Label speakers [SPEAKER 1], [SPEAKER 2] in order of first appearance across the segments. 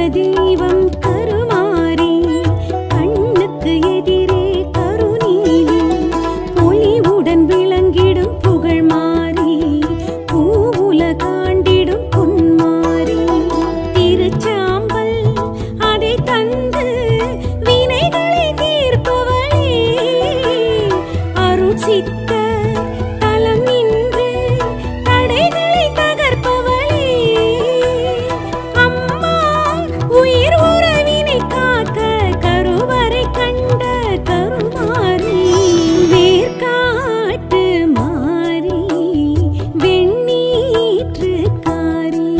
[SPEAKER 1] தெய்வம் கருமாறி கண்ணுக்கு எதிரே கருநீலி பொலிவுடன் விளங்கிடும் புகழ் மாறி பூவுல காண்டிடும் பொன்மாறி திருச்சாம்பல் அதை தந்து வினைகளை தீர்ப்பவளே அருள் சித்த தலம் நின்று தடைகளை தகர்ப்பவளே அம்மா உயிர் உறவினை காக்க கருவறை கண்ட கருமாறி வேர்காட்டு மாறி வெண்ணீற்று காரி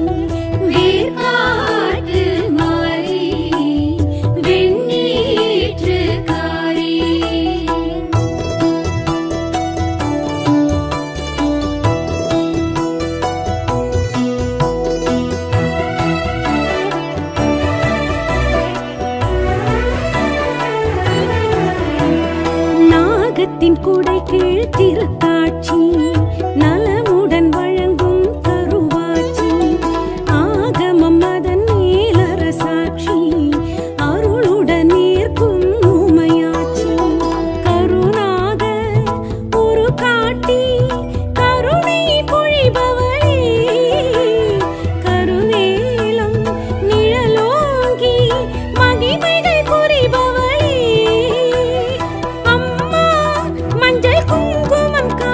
[SPEAKER 1] வேர்காட்டு மாறி வெண்ணீற்று காரி நாகத்தின் குடை கீழ் திருக்காட்சி நலமுடன் வழங்கும் கருவாட்சி ஆகமம் அதன் மேலரசாட்சி அருளுடன் ஏற்கும் உமையாட்சி கருணாக ஒரு காட்டி கருணை பொழிபவளே கருவேலம் நிழலோங்கி மகிமைகள் புரிபவளே அம்மா மஞ்சள் குங்குமம் கா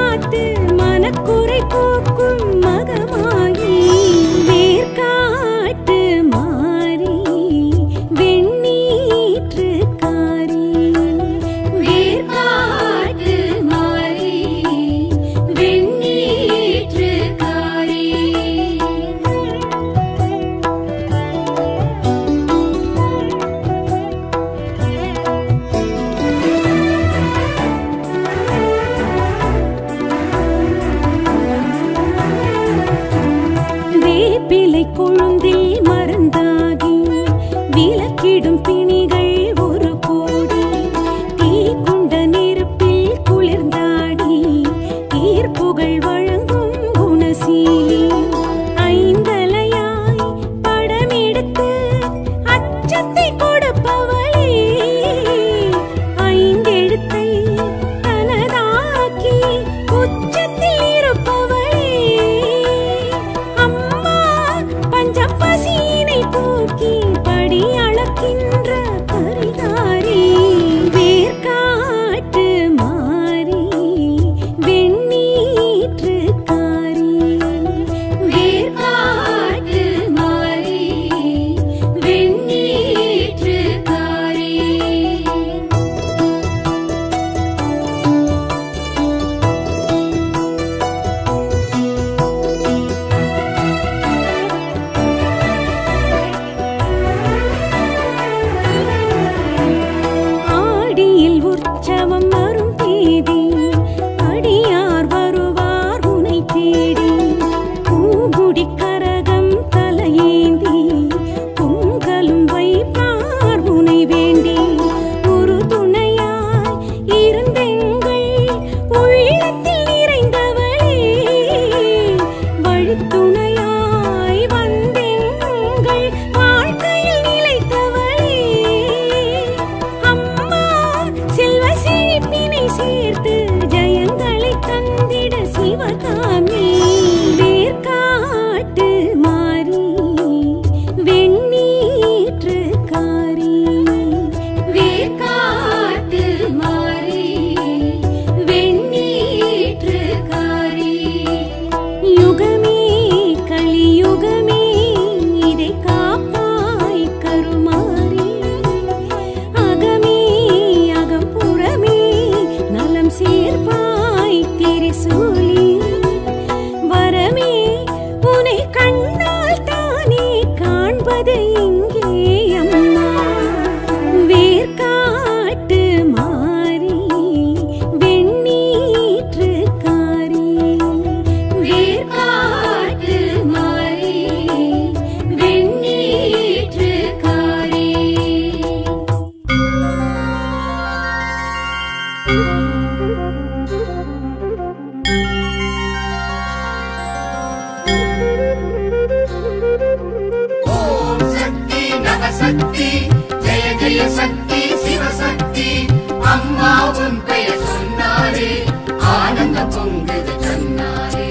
[SPEAKER 2] சக்தி ஜெய ஜெய சக்தி சிவசக்தி அம்மா உன் பெயர் சொன்னாரே ஆனந்த பொங்குது கண்ணாரே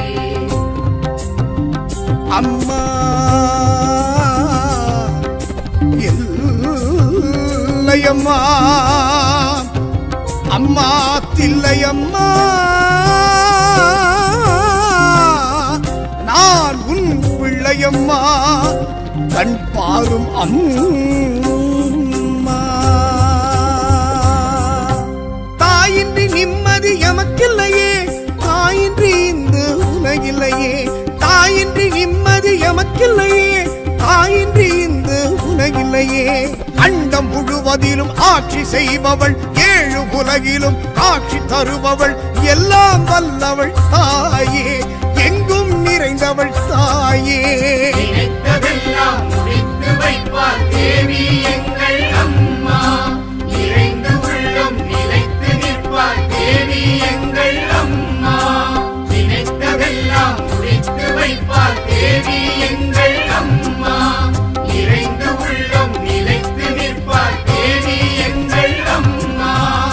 [SPEAKER 3] அம்மா இல்லையம்மா அம்மா தில்லையம்மா நான் உன் பிள்ளையம்மா கண் பாரும் அம்மா தாயின்றி நிம்மதி எமக்கில்லையே தாயின்றி இந்த உலகில்லையே தாயின்றி நிம்மதி எமக்கில்லையே தாயின்றி இந்த உலகில்லையே அண்டம் முழுவதிலும் ஆட்சி செய்பவள் ஏழு உலகிலும் காட்சி தருபவள் எல்லாம் வல்லவள் தாயே எங்கும் நிறைந்தவள் தாயே
[SPEAKER 2] நினைத்ததெல்லாம் முடித்து வைப்பார் தேவி எங்கள் அம்மா நிறைந்து உள்ளம் நிலைத்து நிற்பார் தேவி எங்கள் அம்மா நினைத்ததெல்லாம் முடித்து வைப்பார் தேவி எங்கள் அம்மா நிறைந்து உள்ளம் நிலைத்து நிற்பார் தேவி எங்கள் அம்மா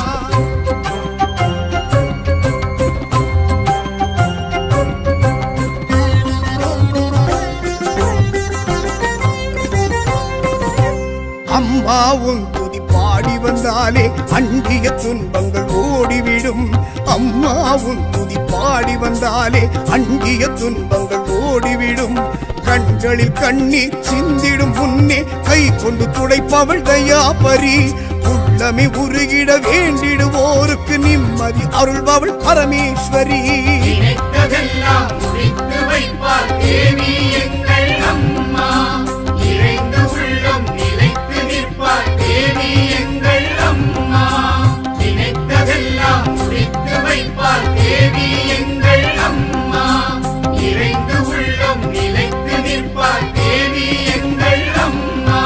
[SPEAKER 3] அம்மா உன் துதி பாடி வந்தாலே அண்டிய துன்பங்கள் ஓடிவிடும் அம்மா உன் துதி பாடி வந்தாலே அண்டிய துன்பங்கள் ஓடிவிடும் கண்களில் கண்ணீர் சிந்திடும் முன்னே கை கொண்டு துடைப்பவள் தயாபரி உள்ளமே உருகிட வேண்டிடுவோருக்கு நிம்மதி அருள்பவள் பரமேஸ்வரி
[SPEAKER 2] நினைத்ததெல்லாம் முடித்து வைப்பார் தேவி எங்கள் அம்மா நிறைந்து உள்ளம் நிலைத்து நிற்பார் தேவி எங்கள் அம்மா நினைத்ததெல்லாம் முடித்து வைப்பார் தேவி எங்கள் அம்மா நிறைந்து உள்ளம் நிலைத்து நிற்பார் தேவி எங்கள் அம்மா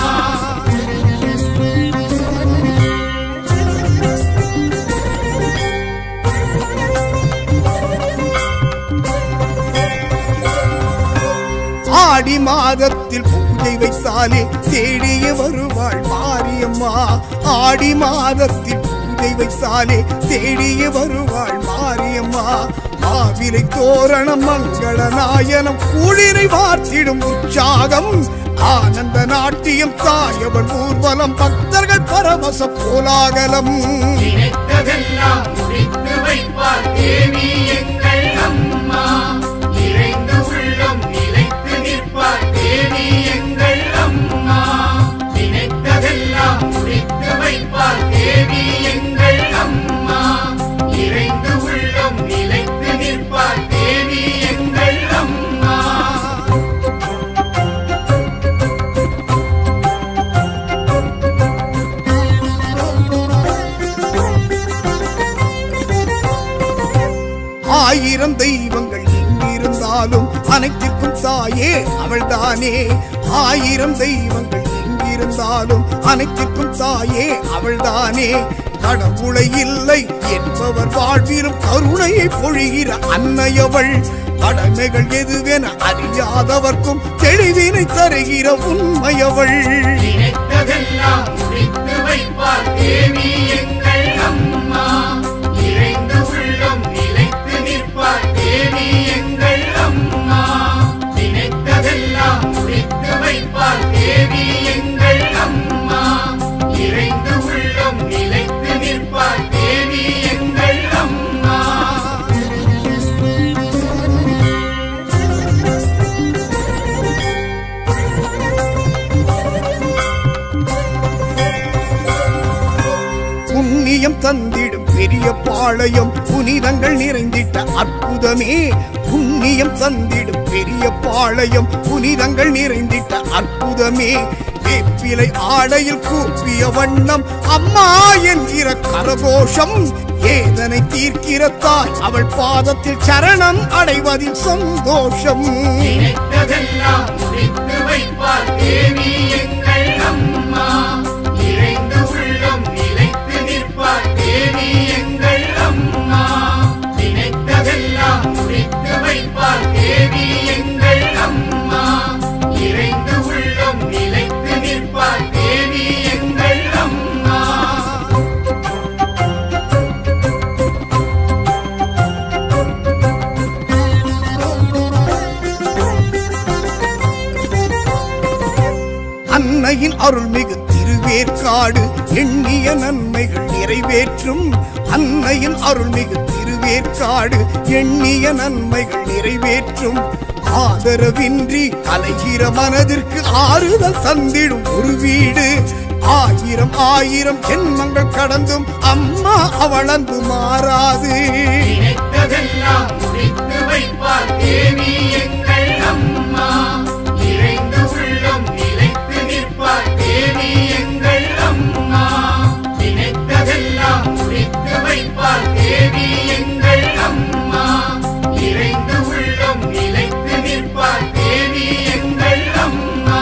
[SPEAKER 3] ஆடி மாதத்தில் பூஜை வைத்தாலே தேடிய வருவாள் மாரியம்மா ஆடி மாதத்தில் பூஜை வைத்தாலே தேடிய வருவாள் மாரியம்மா மாவிலை தோரணம் மங்கள நாயனம் குளிரை வார்த்திடும் உற்சாகம் ஆனந்த நாட்டியம் தாயவள் ஊர்வலம் பக்தர்கள் பரவச கோலாகலம்
[SPEAKER 2] நினைத்ததெல்லாம் முடித்து வைப்பார் தேவி எங்கள் அம்மா நிறைந்து உள்ளம் நிலைத்து நிற்பார் தேவி எங்கள் அம்மா நினைத்ததெல்லாம் முடித்து வைப்பார் தேவி எங்கள் அம்மா நிறைந்து உள்ளம் நிலைத்து நிற்பார் தேவி எங்கள் அம்மா
[SPEAKER 3] ஆயிரம் தெய்வங்கள் எங்கிருந்தாலும் அனைத்திற்கும் தாயே அவள்தானே ஆயிரம் தெய்வங்கள் எங்கிருந்தாலும் அனைத்திற்கும் தாயே அவள்தானே கடவுளை இல்லை என்பவர் வாழ்விலும் கருணையை பொழிகிற அன்னையவள் கடமைகள் எதுவென அறியாதவர்க்கும் தெளிவினை தருகிற உண்மையவள்
[SPEAKER 2] நினைத்ததெல்லாம் முடித்து வைப்பார் தேவி எங்கள் அம்மா நிறைந்து உள்ளம் நிலைத்து நிற்பார் தேவி எங்கள் அம்மா நினைத்ததெல்லாம் முடித்து வைப்பார் தேவி எங்கள் அம்மா நிறைந்து உள்ளம் நிலைத்து நிற்பார் தேவி எங்கள் அம்மா
[SPEAKER 3] புண்ணியம் தந்திடும் பெரிய பாளையம் புனிதங்கள் நிறைந்திட்ட அற்புதமே புண்ணியம் தந்திடும் பெரிய பாளையம் புனிதங்கள் நிறைந்திட்ட அற்புதமே வேப்பிலை ஆடையில் கூப்பிய வண்ணம் அம்மா என்கிற கரகோஷம் ஏதனை தீர்க்கிற தாய் அவள் பாதத்தில் சரணம் அடைவதில் சந்தோஷம்
[SPEAKER 2] நினைத்ததெல்லாம் முடித்து வைப்பார் தேவி எங்கள் அம்மா நிறைந்து உள்ளம் நிலைத்து நிற்பார் தேவி எங்கள் அம்மா நினைத்ததெல்லாம் முடித்து வைப்பார் தேவி எங்கள் அம்மா நிறைந்து உள்ளம் நிலைத்து நிற்பார் தேவி
[SPEAKER 3] அன்னையின் அருள்மிகு திருவேற்காடு எண்ணிய நன்மைகள் நிறைவேற்றும் அன்னையின் அருள்மிகு திருவேற்காடு எண்ணிய நன்மைகள் நிறைவேற்றும் ஆதரவின்றி அலைகிற மனதிற்கு ஆறுதல் தந்திடும் ஒரு வீடு ஆயிரம் ஆயிரம் ஜென்மங்கள் கடந்தும் அம்மா அவளந்து மாறாது
[SPEAKER 2] நினைத்ததெல்லாம் முடித்து வைப்பார் தேவி எங்கள் அம்மா நிறைந்து உள்ளம் நிலைத்து நிற்பார் தேவி எங்கள் அம்மா நினைத்ததெல்லாம் முடித்து வைப்பார் தேவி எங்கள் அம்மா நிறைந்து உள்ளம் நிலைத்து நிற்பார் தேவி எங்கள் அம்மா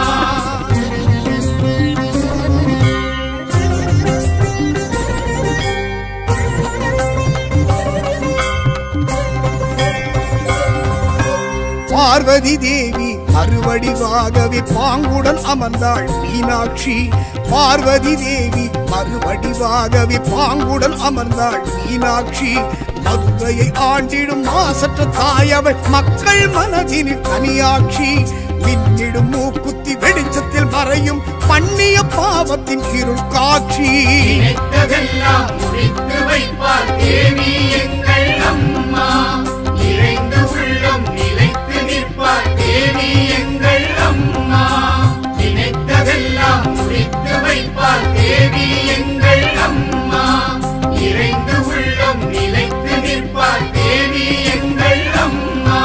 [SPEAKER 3] பார்வதி தேவி மறுவடிவாகவே பாங்குடன் அமர்ந்தாள் மீனாட்சி பார்வதி தேவி மறுவடிவாகவே பாங்குடன் அமர்ந்தாள் மீனாட்சி மதுரையை ஆண்டிடும் மாசற்ற தாயவள் மக்கள் மனதினில் தனியாட்சி மின்னிடும் மூக்குத்தி வெளிச்சத்தில் மறையும் பண்ணிய பாவத்தின் இருள் காட்சி
[SPEAKER 2] நினைத்ததெல்லாம் முடித்து வைப்பார் தேவி எங்கள் அம்மா நிறைந்து உள்ளம் நிலைத்து நிற்பார் தேவி எங்கள் அம்மா நினைத்ததெல்லாம் முடித்து வைப்பார் தேவி எங்கள் அம்மா நிறைந்து உள்ளம் நிலைத்து நிற்பார் தேவி எங்கள் அம்மா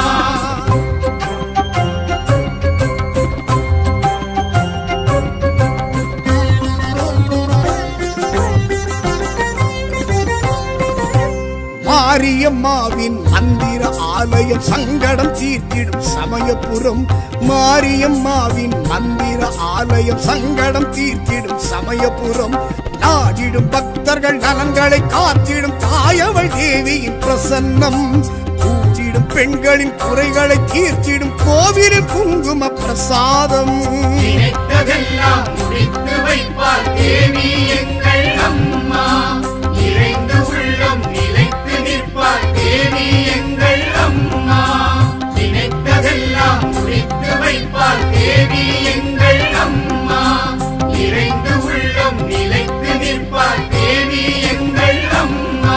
[SPEAKER 3] மாரியம்மாவின் மந்திர ஆலயம் சங்கடம் தீர்த்திடும் சமயபுரம் மாரியம்மாவின் மந்திர ஆலயம் சங்கடம் தீர்த்திடும் சமயபுரம் நாடிடும் பக்தர்கள் நலன்களை காத்திடும் தாயவள் தேவியின் பிரசன்னம் கூட்டிடும் பெண்களின் குறைகளை தீர்த்திடும் கோவிலின் குங்கும பிரசாதம்
[SPEAKER 2] நினைத்ததெல்லாம் முடித்து வைப்பார் தேவி எங்கள் அம்மா நிறைந்து உள்ளம் நிலைத்து நிற்பார் தேவி எங்கள் அம்மா நினைத்ததெல்லாம் முடித்து வைப்பார் தேவி எங்கள் அம்மா நிறைந்து உள்ளம் நிலைத்து நிற்பார் தேவி எங்கள் அம்மா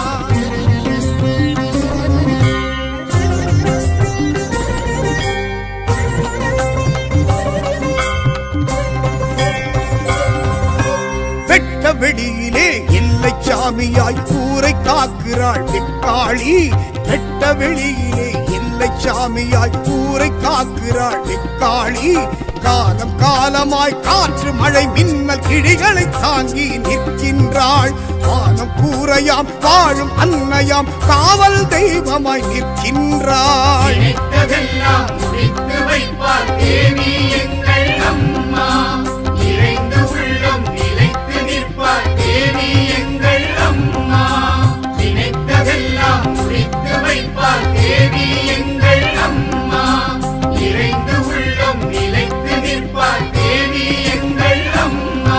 [SPEAKER 3] வெட்ட வெளியிலே எல்லை சாமியாய் ஊரை காக்கிறாள் வெக்காளி வெட்ட வெளியிலே எல்லை சாமியாய் ஊரை காக்கிறாள் வெக்காளி காலம் காலமாய் காற்று மழை மின்னல் கிழிகளை தாங்கி நிற்கின்றாள் வானம் கூரையாம் வாழும் அன்னையாம் காவல் தெய்வமாய் நிற்கின்றாள்
[SPEAKER 2] நினைத்ததெல்லாம் முடித்து வைப்பார் தேவி எங்கள் அம்மா நிறைந்து உள்ளம் நிலைத்து நிற்பார் தேவி எங்கள் அம்மா நினைத்ததெல்லாம் முடித்து வைப்பார் தேவி எங்கள் அம்மா நிறைந்து உள்ளம் நிலைத்து நிற்பார் தேவி எங்கள் அம்மா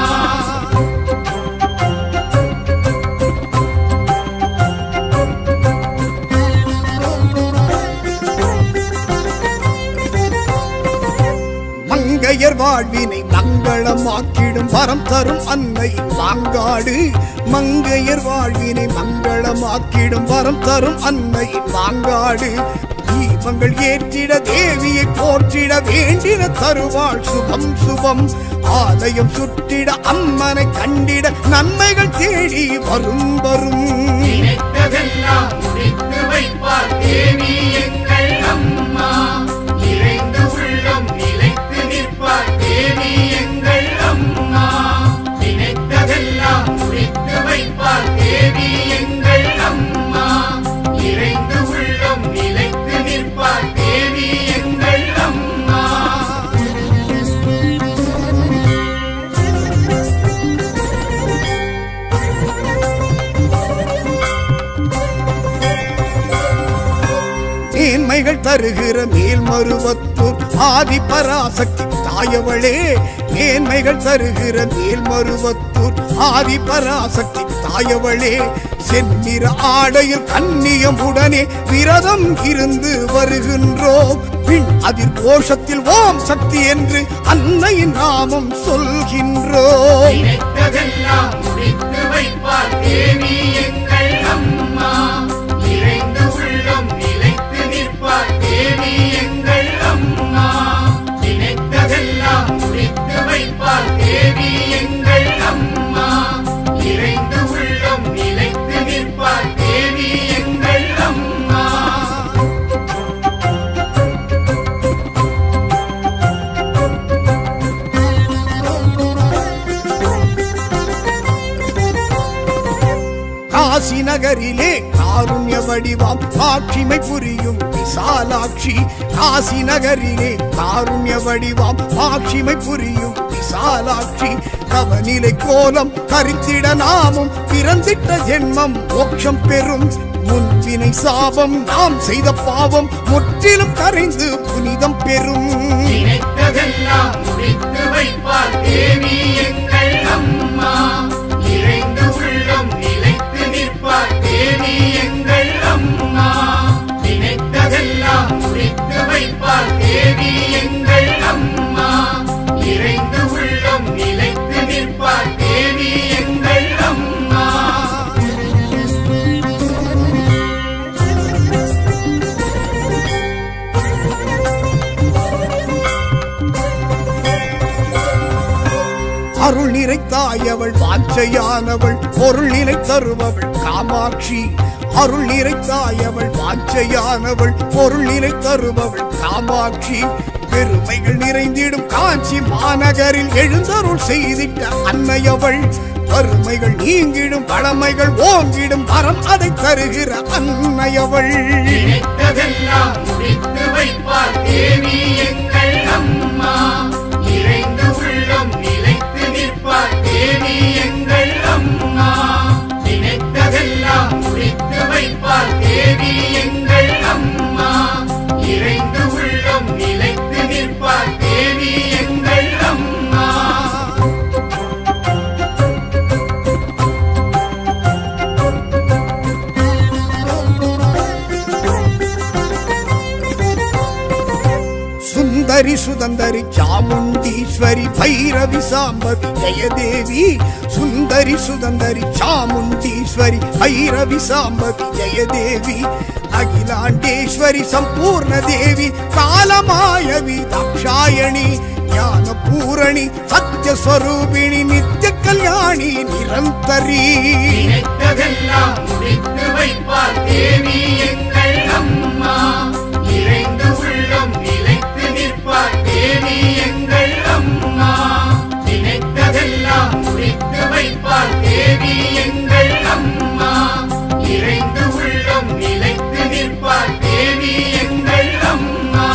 [SPEAKER 3] மங்கையர் வாழ்வினை மங்களமாக்கிடும் வரம் தரும் அன்னை மாங்காடு மங்கையர் வாழ்வினை மங்களமாக்கிடும் வரம் தரும் அன்னை மாங்காடு தீபங்கள் ஏற்றிட தேவியை போற்றிட வேண்டின தருவாள் சுபம் சுபம் ஆலயம் சுற்றிட அம்மனை கண்டிட நன்மைகள் தேடி வரும் வரும்
[SPEAKER 2] நினைத்ததெல்லாம் முடித்து வைப்பார் தேவி எங்கள் அம்மா நிறைந்து உள்ளம் நிலைத்து நிற்பார் தேவி எங்கள் அம்மா நினைத்ததெல்லாம் முடித்து வைப்பார் தேவி எங்கள் அம்மா நிறைந்து உள்ளம் நிலைத்து நிற்பார் தேவி எங்கள் அம்மா மேன்மைகள் தருகிற மேல்மருவத்தூர் ஆதி பராசக்தி
[SPEAKER 3] தாயவளே மேன்மைகள் தருகிற மேல்மருவத்தூர் ஆதி பராசக்தி தாயவளே செந்நிற ஆடையில் கண்ணியமுடனே விரதம் இருந்து வருகின்றோம் பின் அதிர் கோஷத்தில் ஓம் சக்தி என்று அன்னையின் நாமம் சொல்கின்றோம்
[SPEAKER 2] நினைத்ததெல்லாம் முடித்து வைப்பார் தேவி எங்கள் அம்மா நிறைந்து உள்ளம் நிலைத்து நிற்பார் தேவி எங்கள் அம்மா நினைத்ததெல்லாம் முடித்து வைப்பார் தேவி எங்கள் அம்மா நிறைந்து உள்ளம் நிலைத்து நிற்பார் தேவி எங்கள் அம்மா
[SPEAKER 3] காசி நகரிலே காருண்ய வடிவாம் காட்சிமை புரியும் விசாலாட்சி காசி நகரிலே காருண்ய வடிவாம் காட்சிமை புரியும் விசாலாட்சி கவனிலை கோலம் கரித்திட நாமும் பிறந்திட்ட ஜென்மம் மோட்சம் பெறும் முன்வினை சாபம் நாம் செய்த பாவம் முற்றிலும் கரைந்து புனிதம் பெறும்
[SPEAKER 2] நினைத்ததெல்லாம் முடித்து வைப்பார் தேவி எங்கள் அம்மா நிறைந்து உள்ளம் நிலைத்து நிற்பார் தேவி எங்கள் அம்மா நினைத்ததெல்லாம் முடித்து வைப்பார் தேவி எங்கள் அம்மா நிறைந்து உள்ளம் நிலைத்து நிற்பார் தேவி எங்கள் அம்மா
[SPEAKER 3] அருள் நிறைத்தாயவள் வாஞ்சையானவள் பொருள் நிறை தருபவள் காமாட்சி அருள் நிறைத்தாயவள் வாஞ்சையானவள் பொருள் நிறை தருபவள் காமாட்சி பெருமைகள் நிறைந்திடும் காஞ்சி மாநகரில் எழுந்தருள் செய்திட்ட அன்னையவள் வறுமைகள் நீங்கிடும் பழமைகள் ஓங்கிடும் மரம் அதை தருகிற அன்னையவள்
[SPEAKER 2] நினைத்ததெல்லாம் முடித்து வைப்பார் தேவி எங்கள் அம்மா நிறைந்து உள்ளம் நிலைத்து நிற்பார் தேவி எங்கள் அம்மா நினைத்ததெல்லாம் முடித்து வைப்பார் தேவி எங்கள் அம்மா நிறைந்து உள்ளம் நிலைத்து நிற்பார் தேவி எங்கள் அம்மா
[SPEAKER 3] சுந்தரி சுதந்தரி சாமுண்டீஸ்வரி பைரவி சாம்பவி ஜெயதேவி சுந்தரி சுதந்தரி சாமுண்டீஸ்வரி பைரவி சாம்பவி ஜெயதேவி அகிலாண்டேஸ்வரி சம்பூர்ண தேவி காலமாயவி தாட்சாயணி ஞான பூரணி சத்யஸ்வரூபிணி நித்ய கல்யாணி நிரந்தரி
[SPEAKER 2] நினைத்ததெல்லாம் முடித்து வைப்பார் தேவி எங்கள் அம்மா நிறைந்து உள்ளம் நிலைத்து நிற்பார் தேவி எங்கள் அம்மா நினைத்ததெல்லாம் முடித்து வைப்பார் தேவி எங்கள் அம்மா நிறைந்து உள்ளம் நிலைத்து நிற்பார் தேவி எங்கள் அம்மா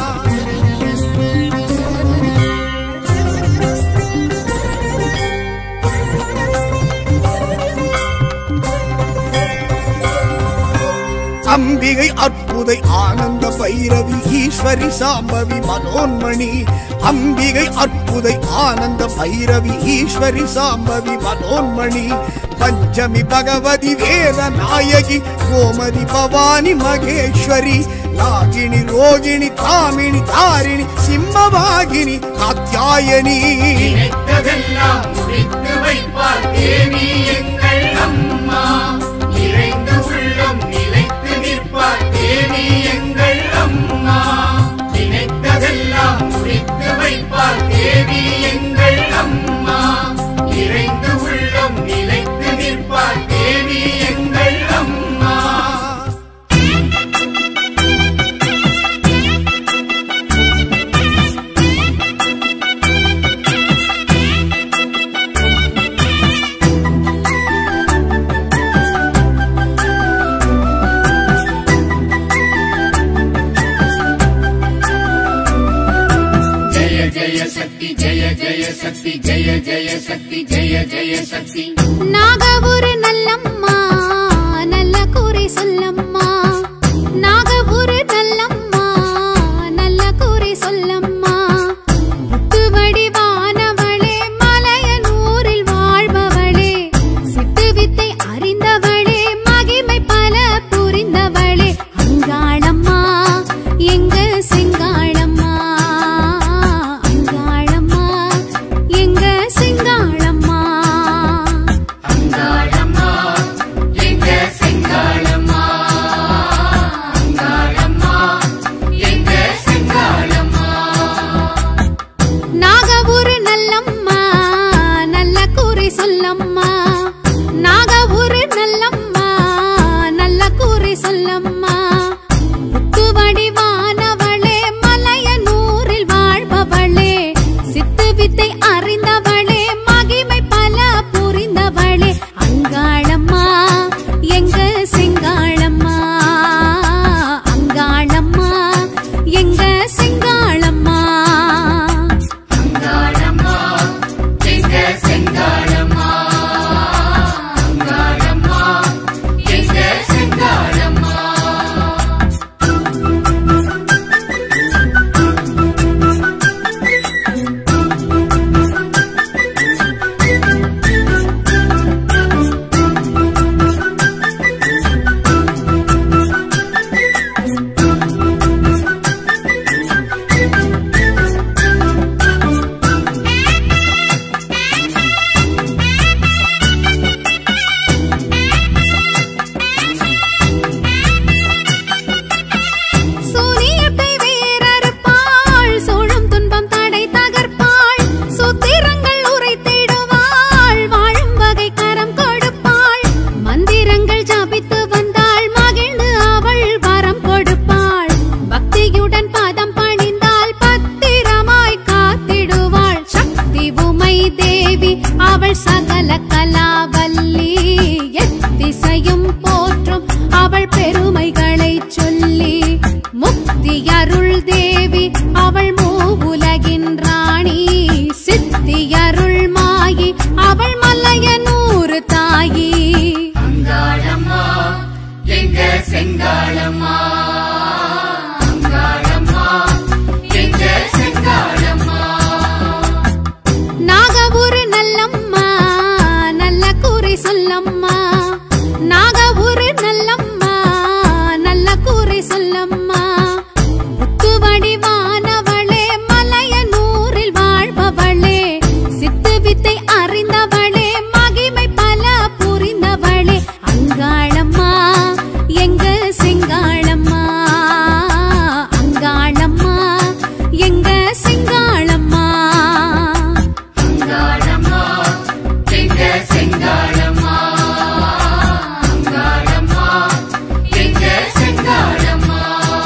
[SPEAKER 3] அம்பிகை அற்புதை ஆனந்த பைரவி ஈஸ்வரி சாம்பவி மனோன்மணி அம்பிகை அற்புதை ஆனந்த பைரவி ஈஸ்வரி சாம்பவி மனோன்மணி பஞ்சமி பகவதி வேத நாயகி கோமதி பவானி மகேஸ்வரி நாகினி ரோகிணி தாமினி தாரிணி சிம்மவாகினி காத்தியாயனி
[SPEAKER 2] நினைத்ததெல்லாம் முடித்து வைப்பார் தேவி எங்கள் அம்மா நிறைந்து உள்ளம் நிலைத்து நிற்பார் தேவி எங்கள் அம்மா நினைத்ததெல்லாம் முடித்து வைப்பார் தேவி எங்கள் அம்மா நிறைந்து உள்ளம் நிலைத்து நிற்பார் தேவி எங்கள் அம்மா ஜெய ஜெய சக்தி ஜெய ஜெய சக்தி ஜெய ஜெய சக்தி ஜெய ஜெய சக்தி
[SPEAKER 4] நாக ஒரு நல்லம்மா நல்ல கூரை சொல்லம்மா நாக ஒரு நல்லம்மா நல்ல கூரை சொல்லம்மா புத்து அம்மை தேவி அவள் சகல கலாவல்லி எத்திசையும் போற்றும் அவள் பெருமைகளை சொல்லி முக்தி அருள் தேவி அவள் மூவுலகின் ராணி சித்தி அருள் மாயி அவள் மலையனூறு தாயி
[SPEAKER 2] அங்காளம்மா எங்க செங்காளம்மா அங்காளம்மா எங்க செங்காளம்மா
[SPEAKER 4] நாகபுரு நல்லம்மா நல்ல கூரை சொல்லம்மா நாகபுரு நல்லம்மா நல்ல கூரை சொல்லம்மா முத்து வடிவானவளே மலையனூரில் வாழ்பவளே சித்து வித்தை அறிந்தவளே மகிமை பல புரிந்தவளே அங்காளம்மா எங்க செங்காளம்மா அங்காளம்மா எங்க செங்காளம்மா
[SPEAKER 2] அங்காளம்மா எங்க செங்காளம்மா அங்காளம்மா எங்க செங்காளம்மா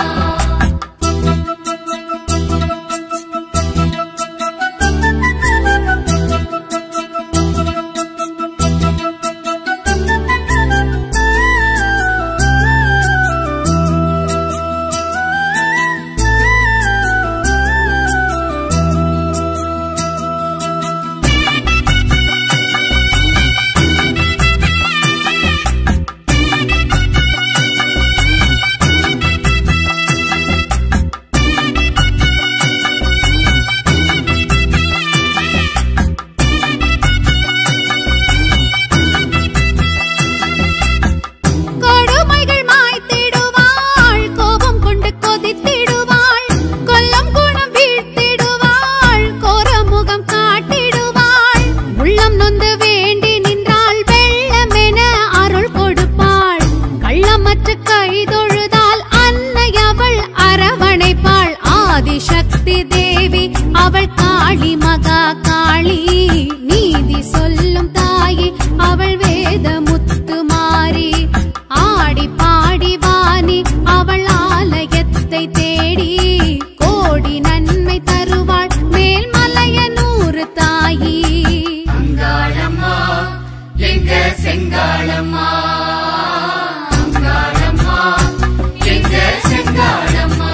[SPEAKER 4] கொடுமைகள் மாய்த்திடுவாள் கோபம் கொண்டு கொதித்திடுவாள் கொல்லம் குணம் வீழ்த்திடுவாள் கோரமுகம் காட்டிடுவாள் உள்ளம் நொந்து வேண்டி நின்றாள் வெள்ளமென அருள் கொடுப்பாள் கள்ளமற்ற கைதொழுதால் அன்னை அவள் அரவணைப்பாள் ஆதிசக்தி தேவி அவள் காளி மகா காளி நீதி சொல்லும் தாயி அவள் வேத முத்து மாறி ஆடி பாடி வாணி அவள் ஆலயத்தை தேடி கோடி நன்மை தருவாள் மேல்மலையனூறு தாயி
[SPEAKER 2] அங்காளம்மா எங்க செங்காளம்மா அங்காளம்மா எங்க செங்காளம்மா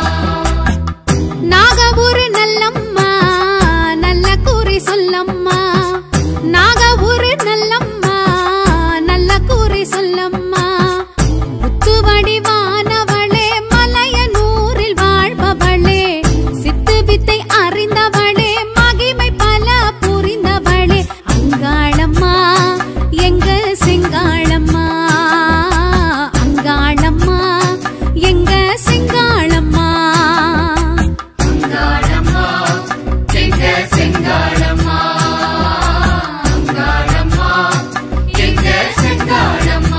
[SPEAKER 4] நாகபுரு நல்லம்மா நல்ல கூறி சொல்லம்மா நாகபுரு நல்லம்மா நல்ல கூறி சொல்லம்மா முத்து வடிவானவளே மலையனூரில் வாழ்பவளே சித்து வித்தை அறிந்தவளே மகிமை பல புரிந்தவளே அங்காளம்மா எங்க செங்காளம்மா அங்காளம்மா எங்க செங்காளம்மா
[SPEAKER 2] அங்காளம்மா எங்க செங்காளம்மா அங்காளம்மா எங்க செங்காளம்மா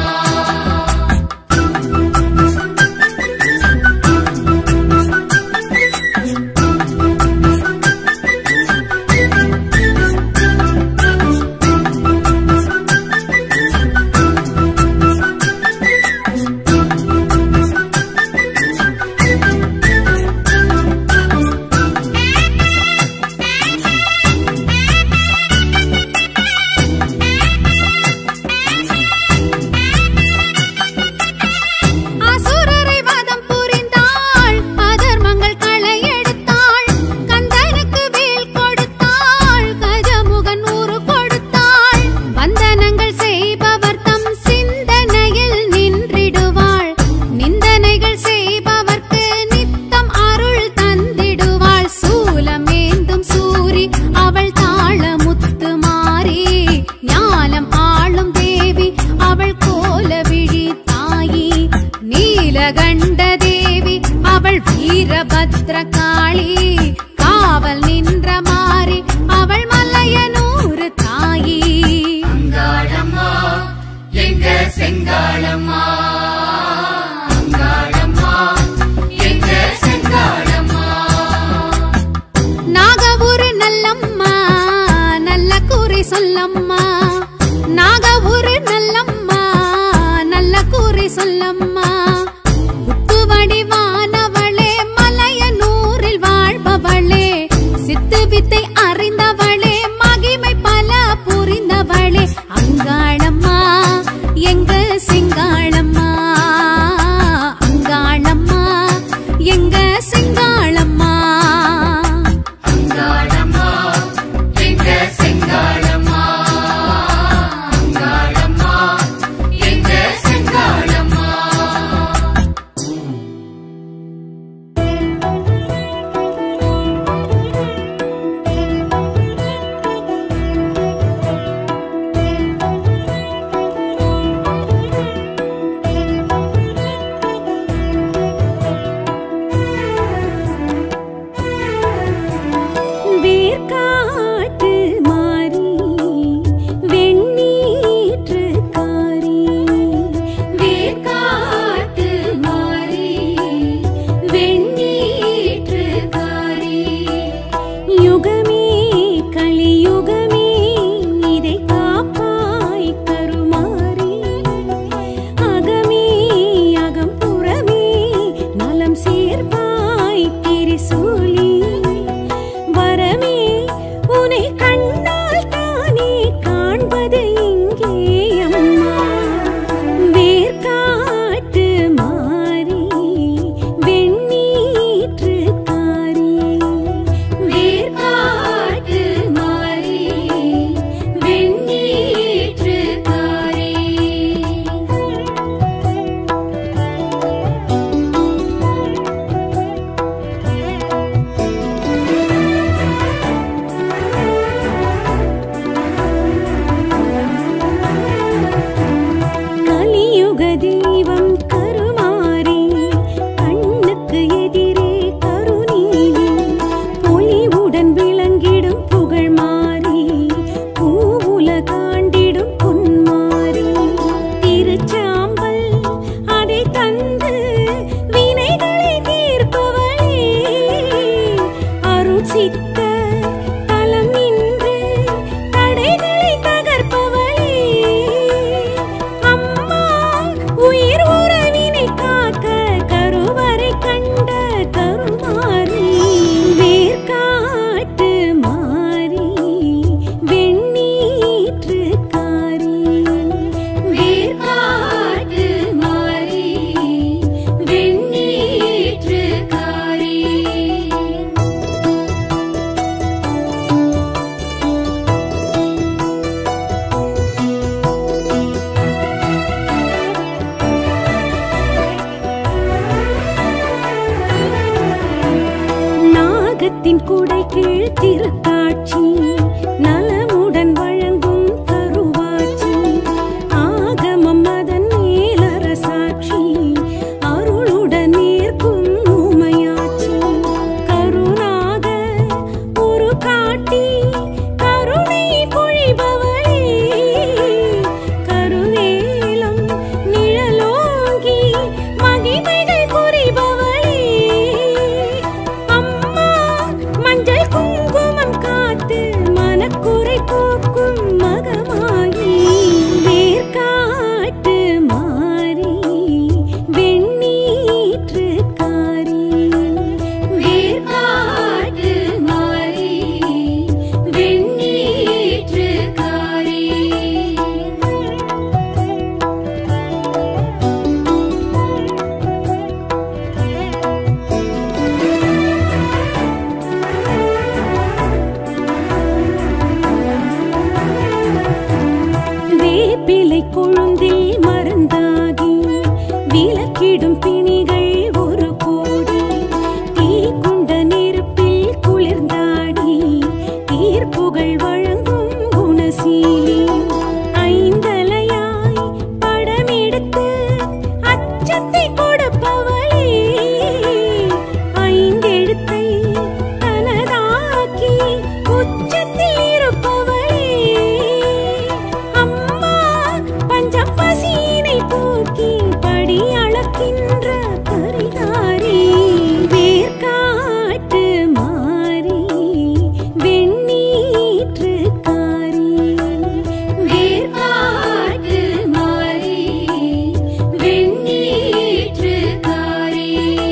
[SPEAKER 4] அசுரரை வதம் புரிந்தாள் அதர்மங்கள் களை எடுத்தாள் கந்தனுக்கு வேல் கொடுத்தாள் கஜமுகன் ஊறு கொடுத்தாள் வந்தனங்கள் செய்பவர் தம் சிந்தனையில் நின்றிடுவாள் நிந்தனைகள் செய்பவர்க்கு நித்தம் அருள் தந்திடுவாள் சூலமேந்தும் சூரி அவள் தாள முத்து மாறி ஞானம் ஆளும் தேவி அவள் கோல விழி தாயி நீலகண்ட தேவி அவள் வீரபத்ர காளி காவல் நின்ற மாறி அவள் மலையனூறு தாயி
[SPEAKER 2] அங்காளம்மா எங்க செங்காளம்மா அங்காளம்மா எங்க செங்காளம்மா
[SPEAKER 4] நாகபுரு நல்லம்மா நல்ல கூறி சொல்லம்மா நாகபுரு நல்லம்மா நல்ல கூறி சொல்லம்மா முத்து வடிவானவளே மலையனூரில் வாழ்பவளே சித்து வித்தை அறிந்தவளே மகி
[SPEAKER 1] வருவது இங்கே அம்மா வேர்க்காட்டு மாறி வெண்ணீற்று காரி வேர்க்காட்டு மாறி வெண்ணீற்று காரி கலியுக தெய்வம் கருமாறி கண்ணுக்கு எதிரே கருநீலி பொலிவுடன் விளங்கிடும் புகழ் மாறி பூவுல காண்டிடும் பொன்மாறி திருச்சாம்பல் அதை தந்து வினைகளை தீர்ப்பவளே அருள் சித்த தலம் நின்று தடைகளை தகர்ப்பவளே அம்மா உயிர் உறவினை காக்க கருவறை கண்ட கருமாறி வேர்க்காட்டு மாறி வெண்ணீற்று காரி வேர்க்காட்டு மாறி வெண்ணீற்று காரி நாகத்தின் குடை கீழ் திருக்காட்சி நலமுடன் வழங்கும் கருவாட்சி ஆகமம் அதன் மேலரசாட்சி அருளுடன் ஏற்கும் உமையாட்சி கருணாக ஒரு காட்டி கருணை பொழிபவளே கருவேலம் நிழலோங்கி மகிமைகள் புரிபவளே அம்மா மஞ்சள் குங்குமம் காத்து மனக்குறை போக்கும் மகமாயி வேர்க்காட்டு மாறி வெண்ணீற்று காரி வேர்க்காட்டு மாறி வெண்ணீற்று காரி வேப்பிலை கொழுந்தில் மருந்தாகி விலக்கிடும் பிணிகள் ஒரு கோடி தீ கொண்ட நெருப்பில் குளிர்ந்தாடி தீர்ப்புகள் வழங்கும் குணசீலி ஐந்தலையாய் படமெடுத்து அச்சத்தை கொடுப்பவளே ஐந்தெழுத்தை தனதாக்கி உச்சத்தில் இருப்பவளே அம்மா பஞ்சப்பசியினை போக்கி படி அளக்கின்ற பரிகாரி வேர்க்காட்டு மாறி வெண்ணீற்று காரி வேர்க்காட்டு மாறி வெண்ணீற்று காரி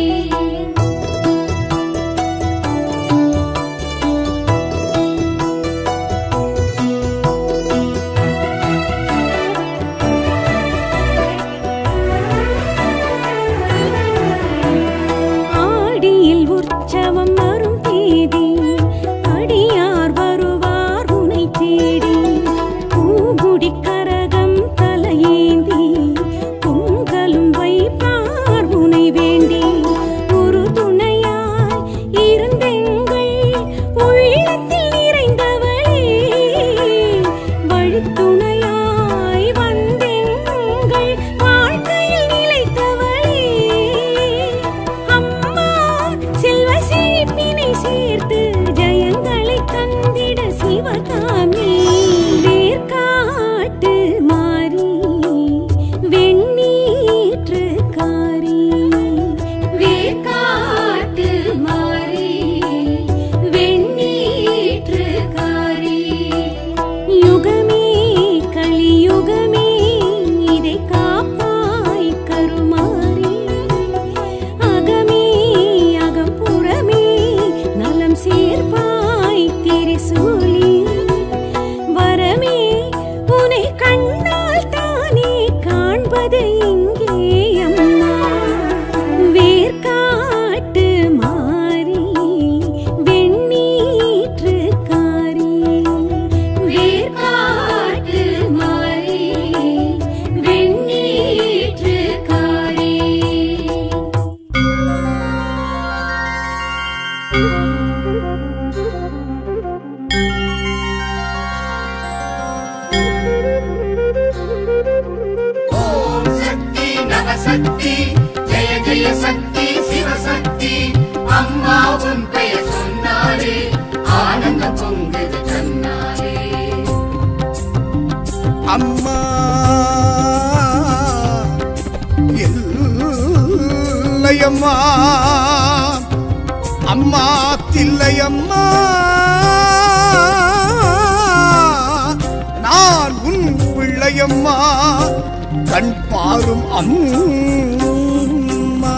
[SPEAKER 1] ஆடியில் உற்சவம் வரும் தேதி அடியார் வருவார் உனை தேடி பூங்குடி கரகம் தலையேந்தி பொங்கலும் வைப்பார் உனை வேண்டி ஒரு துணையாய் இருந்தெங்கள் உள்ளத்தில் நிறைந்தவளே வழித்துணையாய் வந்தெங்கள் வாழ்க்கையில் நிலைத்தவளே அம்மா செல்வ செழிப்பினை சேர்த்து ஜெயங்களை தந்திட சிவகாமி வேர்க்காட்டு மாறி வெண்ணீற்று காரி வேர்க்காட்டு மாறி வெண்ணீற்று காரி யுகமே நிற்பது இங்கே அம்மா வேர்க்காட்டு மாறி வெண்ணீற்று காரி வேர்க்காட்டு மாறி வெண்ணீற்று காரி
[SPEAKER 2] ஓம் சக்தி நவசக்தி ஜெய ஜெய சக்தி சிவசக்தி அம்மா உன் பெயர் சொன்னாலே ஆனந்த பொங்குது கண்ணாலே
[SPEAKER 3] அம்மா இல்லையம்மா அம்மா தில்லையம்மா நான் உன் பிள்ளையம்மா கண் பாரும் அம்மா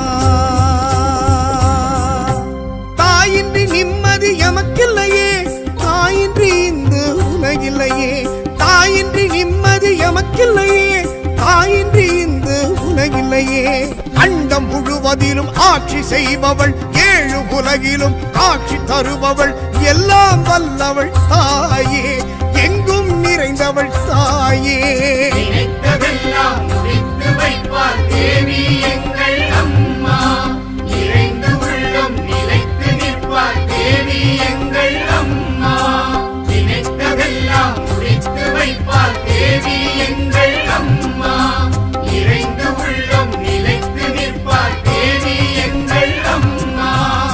[SPEAKER 3] தாயின்றி நிம்மதி எமக்கில்லையே தாயின்றி இந்த உலகில்லையே தாயின்றி நிம்மதி எமக்கில்லையே தாயின்றி இந்த உலகில்லையே அண்டம் முழுவதிலும் ஆட்சி செய்பவள் ஏழு உலகிலும் காட்சி தருபவள் எல்லாம் வல்லவள் தாயே எங்கும் நிறைந்தவள் தாயே
[SPEAKER 2] நினைத்ததெல்லாம் முடித்து வைப்பார் தேவி எங்கள் அம்மா நிறைந்து உள்ளம் நிலைத்து நிற்பார் தேவி எங்கள் அம்மா நினைத்ததெல்லாம் முடித்து வைப்பார் தேவி எங்கள் அம்மா நிறைந்து உள்ளம் நிலைத்து நிற்பார் தேவி எங்கள் அம்மா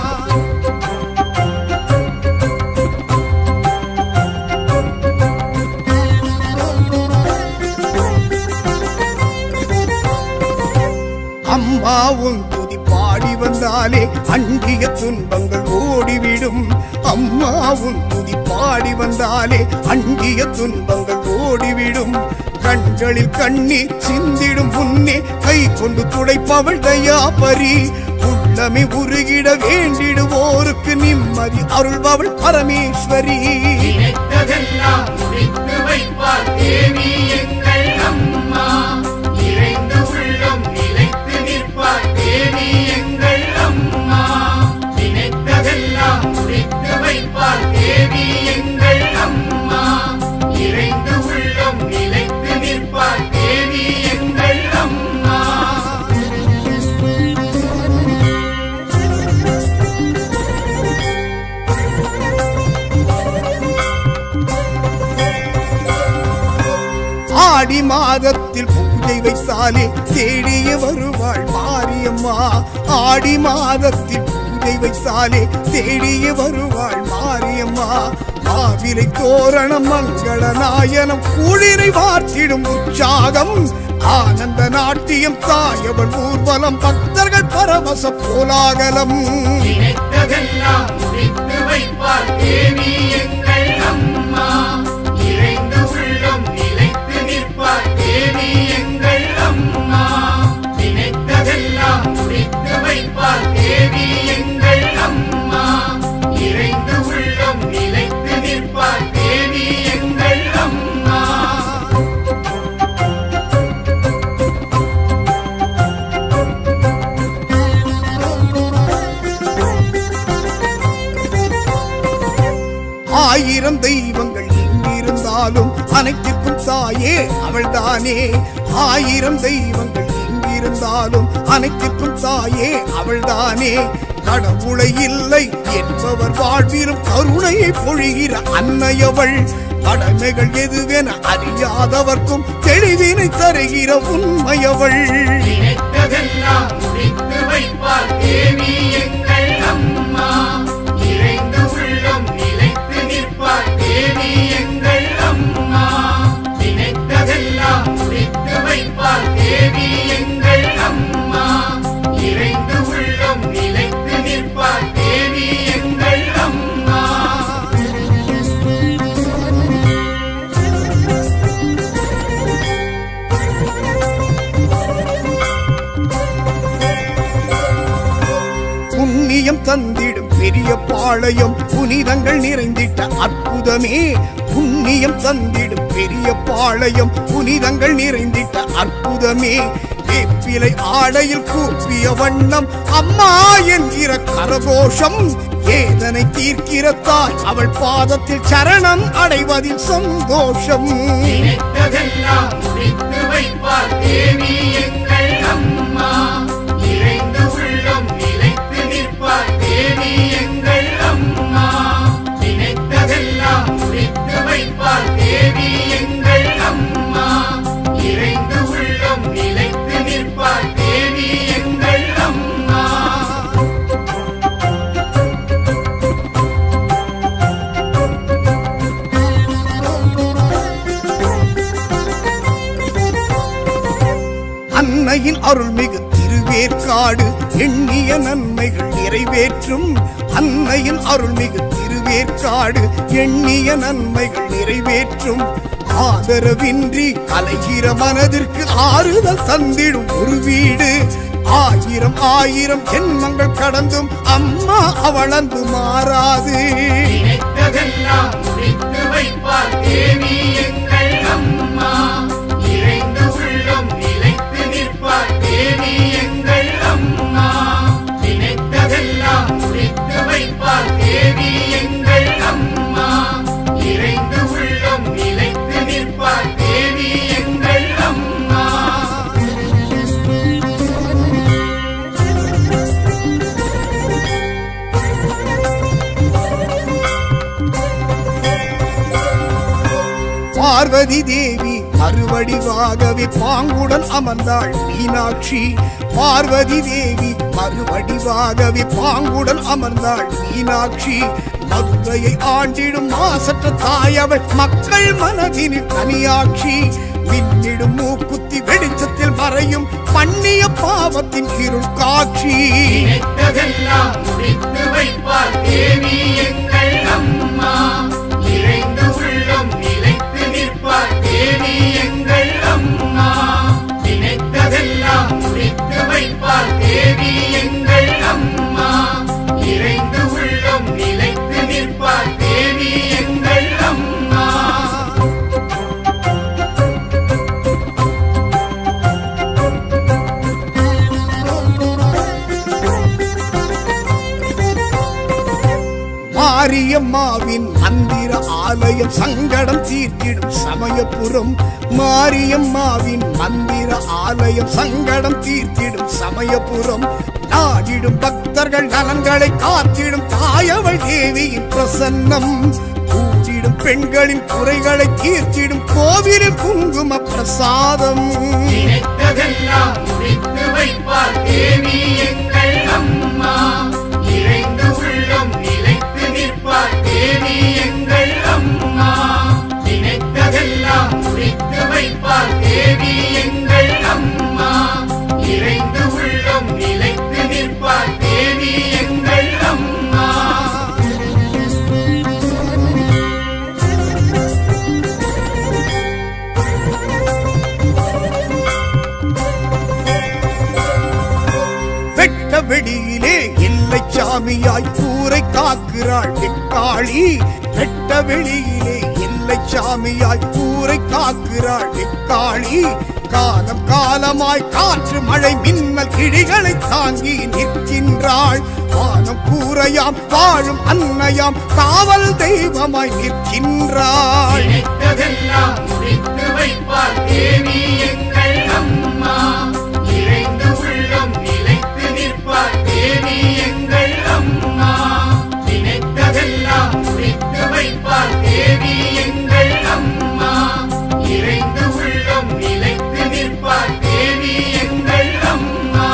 [SPEAKER 3] அம்மா உன் துதி பாடி வந்தாலே அண்டிய துன்பங்கள் ஓடிவிடும் அம்மா உன் துதி பாடி வந்தாலே அண்டிய துன்பங்கள் ஓடிவிடும் கண்களில் கண்ணீர் சிந்திடும் முன்னே கை கொண்டு துடைப்பவள் தயாபரி உள்ளமே உருகிட வேண்டிடுவோருக்கு நிம்மதி அருள்பவள் பரமேஸ்வரி
[SPEAKER 2] நினைத்ததெல்லாம் முடித்து வைப்பார் தேவி எங்கள் அம்மா நிறைந்து உள்ளம் நிலைத்து நிற்பார் தேவி எங்கள் அம்மா நினைத்ததெல்லாம் முடித்து வைப்பார் தேவி எங்கள் அம்மா நிறைந்து உள்ளம் நிலைத்து நிற்பார் தேவி எங்கள் அம்மா
[SPEAKER 3] ஆடி மாதத்தில் பூஜை வைத்தாலே தேடிய வருவாள் மாரியம்மா ஆடி மாதத்தில் பூஜை வைத்தாலே தேடிய வருவாள் மாரியம்மா மாவிலை தோரணம் மங்கள நாயனம் குளிரை வார்த்திடும் உற்சாகம் ஆனந்த நாட்டியம் தாயவள் ஊர்வலம் பக்தர்கள் பரவச கோலாகலம்
[SPEAKER 2] நினைத்ததெல்லாம் முடித்து வைப்பார் தேவி எங்கள் அம்மா நிறைந்து உள்ளம் நிலைத்து நிற்பார் தேவி எங்கள் அம்மா நினைத்ததெல்லாம் முடித்து வைப்பார் தேவி எங்கள் அம்மா நிறைந்து உள்ளம் நிலைத்து நிற்பார் தேவி எங்கள் அம்மா
[SPEAKER 3] ஆயிரம் தெய்வங்கள் இங்கிருந்தாலும் அனைத்திற்கும் தாயே அவள்தானே ஆயிரம் தெய்வங்கள் இங்கிருந்தாலும் அனைத்திற்கும் தாயே அவள்தானே கடவுளை இல்லை என்பவர் வாழ்விலும் கருணையை பொழிகிற அன்னையவள் கடமைகள் எதுவென அறியாதவர்க்கும் தெளிவினை தருகிற உண்மையவள்
[SPEAKER 2] நினைத்ததெல்லாம் முடித்து வைப்பார் தேவி எங்கள் அம்மா நிறைந்து உள்ளம் நிலைத்து நிற்பார் தேவி எங்கள் அம்மா நினைத்ததெல்லாம் முடித்து வைப்பார் தேவி எங்கள் அம்மா நிறைந்து உள்ளம் நிலைத்து நிற்பார் தேவி எங்கள் அம்மா
[SPEAKER 3] புண்ணியம் தந்திடும் பெரிய பாளையம் புனிதங்கள் நிறைந்திட்ட அற்புதமே புண்ணியம் புண்ணியம் தந்திடும் பெரிய பாளையம் புனிதங்கள் நிறைந்திட்ட அற்புதமே வேப்பிலை ஆடையில் கூப்பிய வண்ணம் அம்மா என்கிற கரகோஷம் வேதனை தீர்க்கிற தாய் அவள் பாதத்தில் சரணம் அடைவதில் சந்தோஷம்
[SPEAKER 2] நினைத்ததெல்லாம் முடித்து வைப்பார் தேவி எங்கள் அம்மா இறைந்து உள்ளம் நிலைத்து நிற்பார் தேவி எங்கள் அம்மா நினைத்ததெல்லாம் முடித்து வைப்பார் தேவி எங்கள் அம்மா இறைந்து உள்ளம் நிலைத்து நிற்பார் தேவி எங்கள் அம்மா
[SPEAKER 3] அன்னையின் அருள்மிகு திருவேற்காடு எண்ணிய நன்மைகள் நிறைவேற்றும் அன்னையின் அருள்மிகு திருவேற்காடு எண்ணிய நன்மைகள் நிறைவேற்றும் ஆதரவின்றி அலைகிற மனதிற்கு ஆறுதல் தந்திடும் ஒரு வீடு ஆயிரம் ஆயிரம் ஜென்மங்கள் கடந்தும் அம்மா அவள் அன்பு மாறாது
[SPEAKER 2] நினைத்ததெல்லாம் முடித்து வைப்பார் தேவி எங்கள் அம்மா இறைந்து உள்ளம் நிலைத்து நிற்பார் தேவி எங்கள் அம்மா நினைத்ததெல்லாம் முடித்து வைப்பார் தேவி எங்கள் அம்மா இறைந்து உள்ளம் நிலைத்து நிற்பார் தேவி எங்கள் அம்மா
[SPEAKER 3] பார்வதி தேவி மறுவடிவாகவே பாங்குடன் அமர்ந்தாள் மீனாட்சி பார்வதி தேவி மறுவடிவாகவே பாங்குடன் அமர்ந்தாள் மீனாட்சி மதுரையை ஆண்டிடும் மாசற்ற தாயவள் மக்கள் மனதினில் தனியாட்சி மின்னிடும் மூக்குத்தி வெளிச்சத்தில் மறையும் பண்ணிய பாவத்தின் இருள் காட்சி
[SPEAKER 2] நினைத்ததெல்லாம் முடித்து வைப்பார் தேவி எங்கள் அம்மா இறைந்து உள்ளம் நிலைத்து நிற்பார் தேவி எங்கள் அம்மா நினைத்ததெல்லாம் முடித்து வைப்பார் தேவி எங்கள் அம்மா இறைந்து உள்ளம் நிலைத்து நிற்பார் தேவி எங்கள் அம்மா
[SPEAKER 3] மாரியம்மாவின் மந்திர ஆலயம் சங்கடம் தீர்த்திடும் சமயபுரம் மாரியம்மாவின் மந்திர ஆலயம் சங்கடம் தீர்த்திடும் சமயபுரம் நாடிடும் பக்தர்கள் நலன்களை காத்திடும் தாயவள் தேவியின் பிரசன்னம் கூட்டிடும் பெண்களின் குறைகளை தீர்த்திடும் கோவிலில் குங்கும பிரசாதம்
[SPEAKER 2] நினைத்ததெல்லாம் முடித்து வைப்பார் தேவி எங்கள் அம்மா இறைந்து உள்ளம் நிலைத்து நிற்பார் தேவி எங்கள் அம்மா நினைத்ததெல்லாம் முடித்து வைப்பார் தேவி எங்கள் அம்மா இறைந்து உள்ளம் நிலைத்து நிற்பார் தேவி எங்கள் அம்மா
[SPEAKER 3] வெட்ட வெளியிலே எல்லை சாமியாய் ஊரை காக்கிறாள் வெக்காளி வெட்ட வெளியிலே எல்லை சாமியாய் ஊரை காக்கிறாள் வெக்காளி காலம் காலமாய் காற்று மழை மின்னல் கிடிகளை தாங்கி நிற்கின்றாள் வானம் கூரையாம் வாழும் அன்னையாம் காவல் தெய்வமாய் நிற்கின்றாள்
[SPEAKER 2] நினைத்ததெல்லாம் முடித்து வைப்பார் தேவி எங்கள் அம்மா இறைந்து உள்ளம் நிலைத்து நிற்பார் தேவி எங்கள் அம்மா நினைத்ததெல்லாம் முடித்து வைப்பார் தேவி எங்கள் அம்மா இறைந்து உள்ளம் நிலைத்து நிற்பார் தேவி எங்கள் அம்மா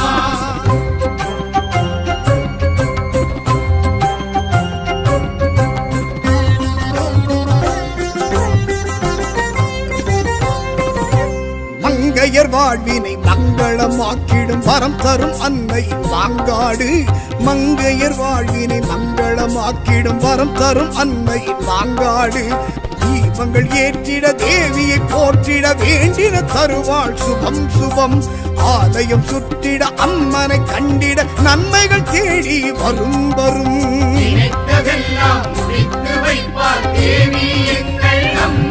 [SPEAKER 3] மங்கையர் வாழ்வினை மங்களமாக்கிடும் வரம் தரும் அன்னை மாங்காடு மங்கையர் வாழ்வினை மங்களமாக்கிடும் வரம் தரும் அன்னை மாங்காடு தீபங்கள் ஏற்றிட தேவியை போற்றிட வேண்டிட தருவாள் சுபம் சுபம் ஆலயம் சுற்றிட அம்மனை கண்டிட நன்மைகள் தேடி வரும் வரும்
[SPEAKER 2] நினைத்ததெல்லாம் முடித்து வைப்பார் தேவி எங்கள் அம்மா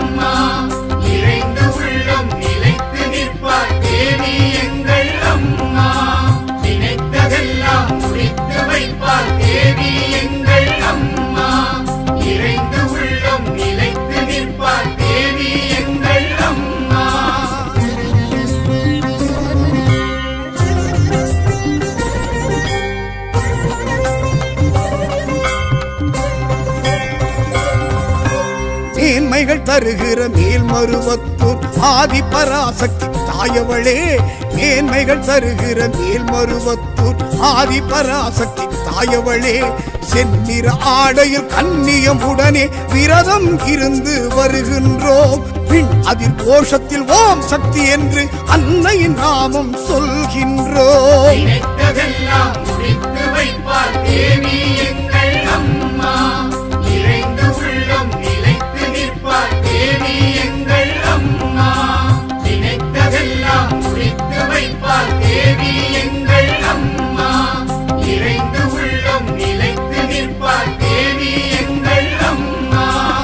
[SPEAKER 3] தருகிற மேல்மருவத்தூர் ஆதி பராசக்தி தாயவளே மேன்மைகள் தருகிற மேல்மருவத்தூர் ஆதி பராசக்தி தாயவளே செந்நிற ஆடையில் கண்ணியம் உடனே விரதம் இருந்து வருகின்றோம் பின் அதில் கோஷத்தில் ஓம் சக்தி என்று அன்னையின் நாமம் சொல்கின்றோம்
[SPEAKER 2] நினைத்ததெல்லாம் முடித்து வைப்பார் தேவி எங்கள் அம்மா நிறைந்து உள்ளம் நிலைத்து நிற்பார் தேவி எங்கள் அம்மா நினைத்ததெல்லாம் முடித்து வைப்பார் தேவி எங்கள் அம்மா நிறைந்து உள்ளம் நிலைத்து நிற்பார் தேவி எங்கள் அம்மா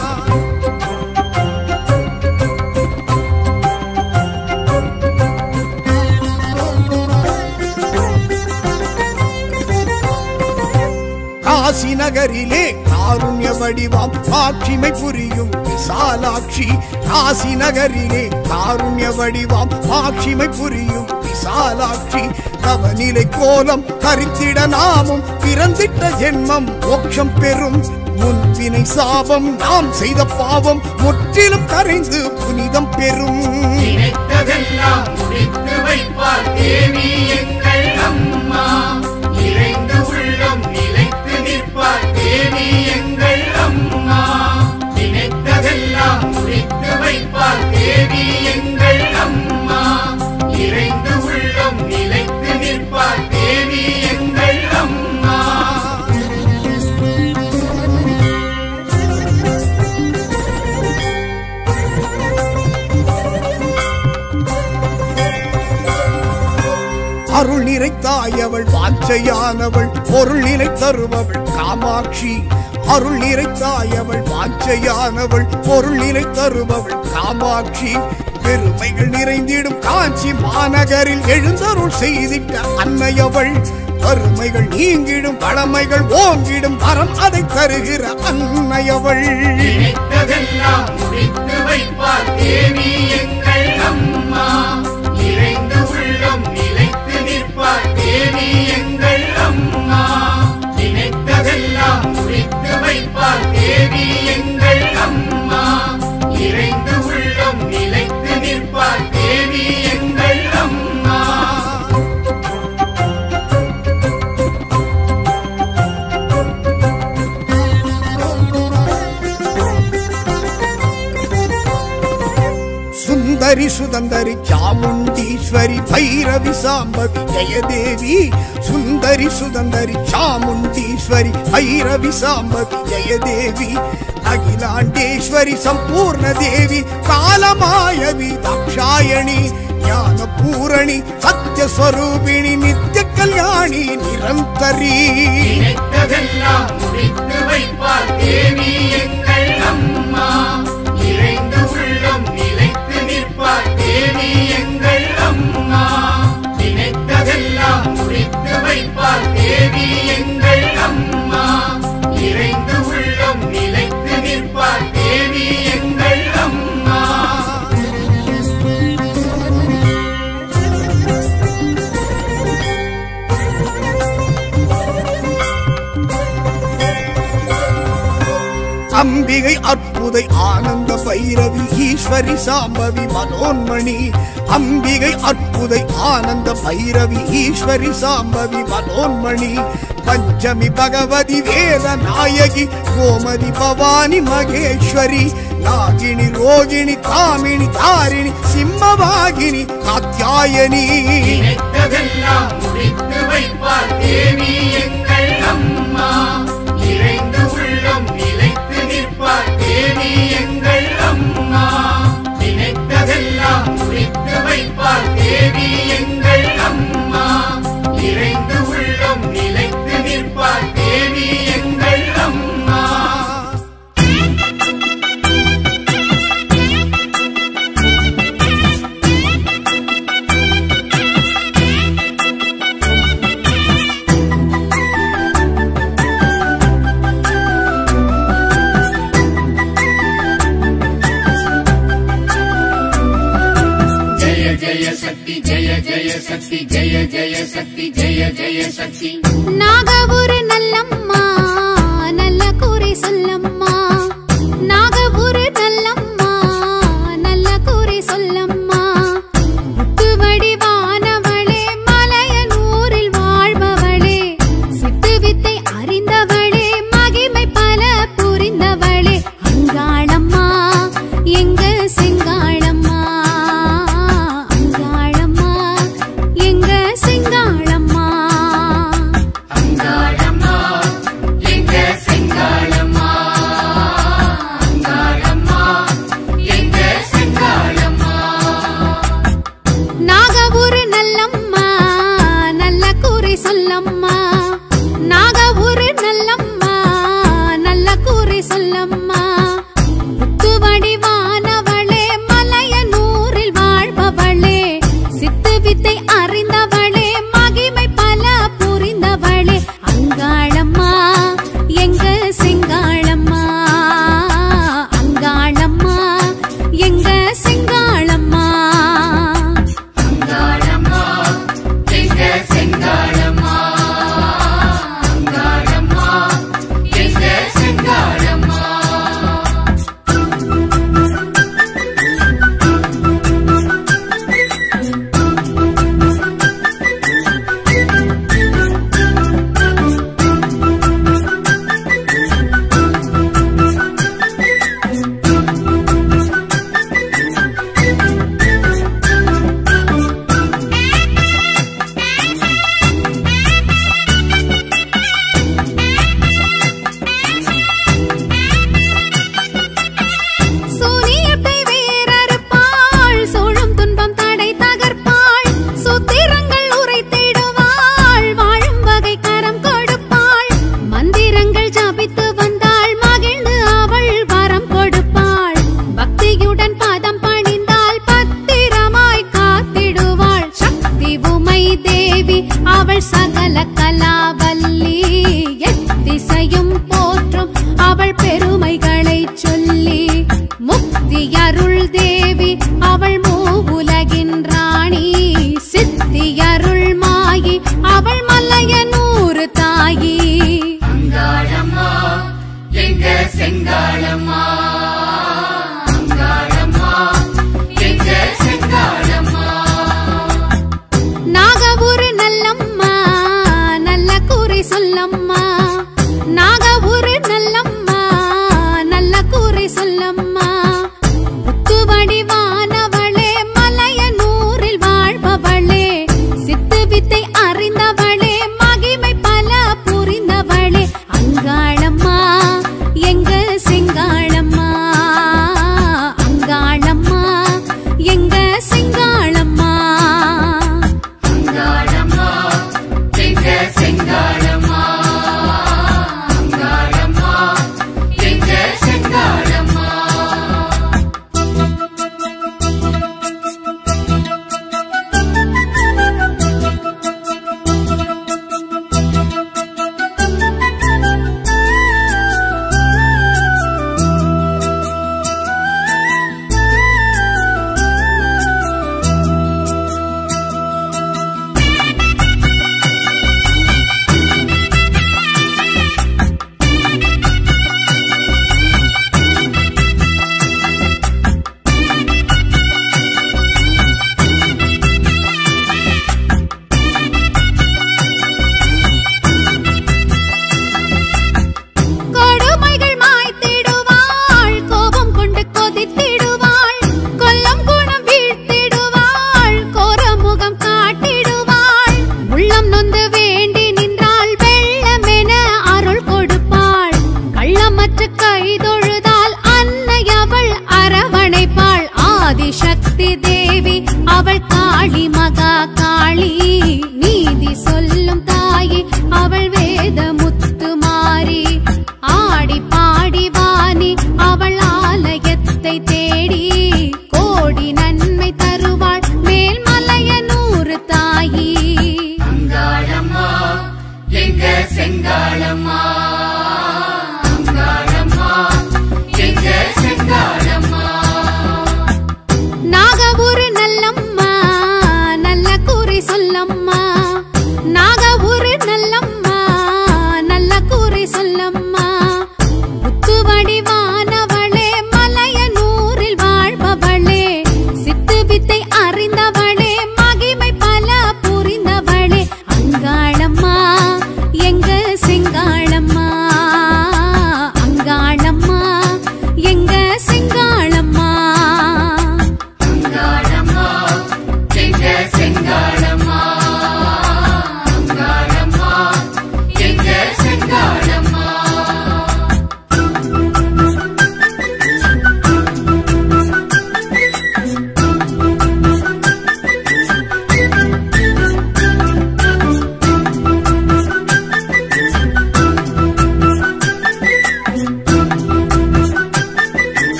[SPEAKER 3] காசி நகரிலே காருண்ய வடிவாம் காட்சிமை புரியும் விசாலாட்சி காசி நகரிலே காருண்ய வடிவாம் காட்சிமை புரியும் விசாலாட்சி தவநிலை கோலம் கரித்திட நாமும் பிறந்திட்ட ஜென்மம் மோட்சம் பெறும் முன்வினை சாபம் நாம் செய்த பாவம் முற்றிலும் கரைந்து புனிதம் பெறும்
[SPEAKER 2] நினைத்ததெல்லாம் முடித்து வைப்பார் தேவி எங்கள் அம்மா நிறைந்து உள்ளம் நிலைத்து நிற்பார் தேவி எங்கள் அம்மா நினைத்ததெல்லாம் முடித்து வைப்பார் தேவி எங்கள் அம்மா நிறைந்து உள்ளம் நிலைத்து நிற்பார் தேவி எங்கள் அம்மா
[SPEAKER 3] அருள் நிறைத்தாயவள் வாஞ்சையானவள் பொருள் நிறை தருபவள் காமாட்சி அருள் நிறைத்தாயவள் வாஞ்சையானவள் பொருள் நிறை தருபவள் காமாட்சி பெருமைகள் நிறைந்திடும் காஞ்சி மாநகரில் எழுந்தருள் செய்திட்ட அன்னையவள் வறுமைகள் நீங்கிடும் பழமைகள் ஓங்கிடும் வரம் அதை தருகிற அன்னையவள்
[SPEAKER 2] நினைத்ததெல்லாம் முடித்து வைப்பார் தேவி எங்கள் அம்மா நிறைந்து உள்ளம் நிலைத்து நிற்பார் தேவி எங்கள் அம்மா நினைத்ததெல்லாம் முடித்து வைப்பார் தேவி எங்கள் அம்மா நிறைந்து உள்ளம் நிலைத்து நிற்பார் தேவி எங்கள் அம்மா
[SPEAKER 3] சுந்தரி சுதந்தரி சாமுண்டீஸ்வரி பைரவி சாம்பவி ஜெயதேவி சுந்தரி சுதந்தரி சாமுண்டீஸ்வரி பைரவி சாம்பவி ஜெயதேவி அகிலாண்டேஸ்வரி சம்பூர்ண தேவி காலமாயவி தாட்சாயணி ஞான பூரணி சத்யஸ்வரூபிணி நித்ய கல்யாணி நிரந்தரி
[SPEAKER 2] நினைத்ததெல்லாம் முடித்து வைப்பார் தேவி எங்கள் அம்மா நிறைந்து உள்ளம் நிலைத்து நிற்பார் தேவி எங்கள் அம்மா நினைத்ததெல்லாம் முடித்து வைப்பார் தேவி எங்கள் அம்மா நிறைந்து உள்ளம் நிலைத்து நிற்பார் தேவி எங்கள் அம்மா
[SPEAKER 3] அம்பிகை அற்புதை ஆனந்த பைரவி ஈஸ்வரி சாம்பவி மனோன்மணி அம்பிகை அற்புதை ஆனந்த பைரவி ஈஸ்வரி சாம்பவி மனோன்மணி பஞ்சமி பகவதி வேத நாயகி கோமதி பவானி மகேஸ்வரி நாகினி ரோகிணி தாமினி தாரிணி சிம்மவாகினி காத்தியாயனி
[SPEAKER 2] நினைத்ததெல்லாம் முடித்து வைப்பார் தேவி எங்கள் அம்மா நிறைந்து உள்ளம் நிலைத்து நிற்பார் தேவி எங்கள் அம்மா நினைத்ததெல்லாம் முடித்து வைப்பார் தேவி எங்கள் அம்மா நிறைந்து உள்ளம் நிலைத்து நிற்பார் தேவி எங்கள் அம்மா ஜய ஜய சக்தி ஜய ஜய சக்தி ஜய ஜய சக்தி ஜய ஜய சக்தி
[SPEAKER 4] நாக ஒரு நல்லம்மா நல்ல கூரை சொல்லம்மா நாக ஒரு நல்லம்மா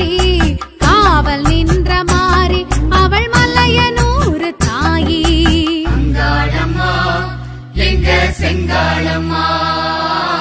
[SPEAKER 4] காவல் நின்ற மாறி அவள் மலையனூர் தாயி
[SPEAKER 2] அங்காளம்மா எங்க செங்காளம்மா